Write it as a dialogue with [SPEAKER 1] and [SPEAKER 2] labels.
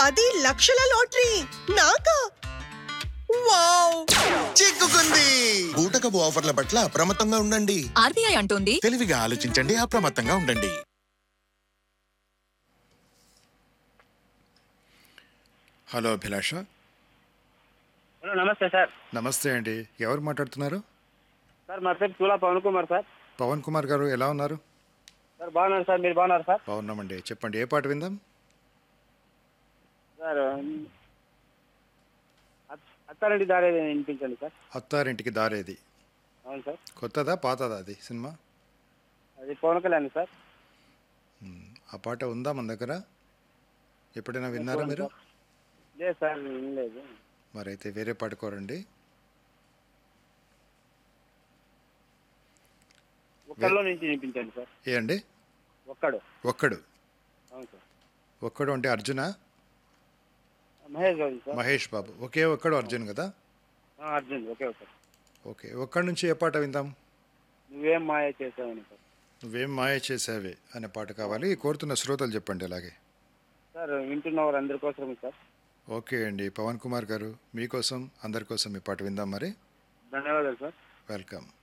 [SPEAKER 1] పది లక్షల లాటరీ నాకా వావ్
[SPEAKER 2] చిక్కుకుంది బూటకపు ఆఫర్ల పట్ల అప్రమత్తంగా ఉండండి
[SPEAKER 3] ఆర్బీఐ అంటోంది
[SPEAKER 2] తెలివిగా ఆలోచించండి అప్రమత్తంగా ఉండండి
[SPEAKER 4] హలో అభిలాష
[SPEAKER 5] హలో నమస్తే సార్
[SPEAKER 4] నమస్తే అండి ఎవరు మాట్లాడుతున్నారు
[SPEAKER 5] సార్ మా పేరు చూలా పవన్ కుమార్ సార్
[SPEAKER 4] పవన్ కుమార్ గారు ఎలా ఉన్నారు
[SPEAKER 5] సార్ బాగున్నారు సార్ మీరు బాగున్నారు సార్
[SPEAKER 4] బాగున్నామండి చెప్పండి ఏ పాట విందాం
[SPEAKER 5] సార్ అత్- అత్తారెడ్డి దారి వినిపించండి సార్
[SPEAKER 4] అత్తారింటికి దారేది
[SPEAKER 5] అవును సార్
[SPEAKER 4] కొత్తదా పాతదా అది సినిమా
[SPEAKER 5] అది పవన్ కళ్యాణ్ సార్
[SPEAKER 4] ఆ పాట ఉందా మన దగ్గర ఎప్పుడైనా విన్నారా మీరు
[SPEAKER 5] లేదు సార్ లేదు
[SPEAKER 4] మరి అయితే వేరే పాట కోరండి
[SPEAKER 5] ఒక్కడిలో నుంచి వినిపించండి సార్
[SPEAKER 4] ఏ అండి
[SPEAKER 5] ఒక్కడు
[SPEAKER 4] ఒక్కడు
[SPEAKER 5] అవును సార్
[SPEAKER 4] ఒక్కడు అంటే అర్జున
[SPEAKER 5] మహేష్ బాబు సార్
[SPEAKER 4] మహేష్ బాబు ఒకే ఒక్కడు అర్జున్ కదా
[SPEAKER 5] ఆ, అర్జున్ ఓకే ఓకే
[SPEAKER 4] ఓకే ఒక్కడి నుంచి ఏ పాట విందాం
[SPEAKER 5] నువ్వేం మాయ చేసావని సార్
[SPEAKER 4] నువ్వేం మాయ చేసావే అనే పాట కావాలి కోరుతున్న శ్రోతలు చెప్పండి అలాగే
[SPEAKER 5] సార్ వింటున్న వారు అందరి కోసం సార్
[SPEAKER 4] ఓకే అండి పవన్ కుమార్ గారు మీకోసం అందరి కోసం ఈ పాట విందాం మరి
[SPEAKER 5] ధన్యవాదాలు సార్
[SPEAKER 4] వెల్కమ్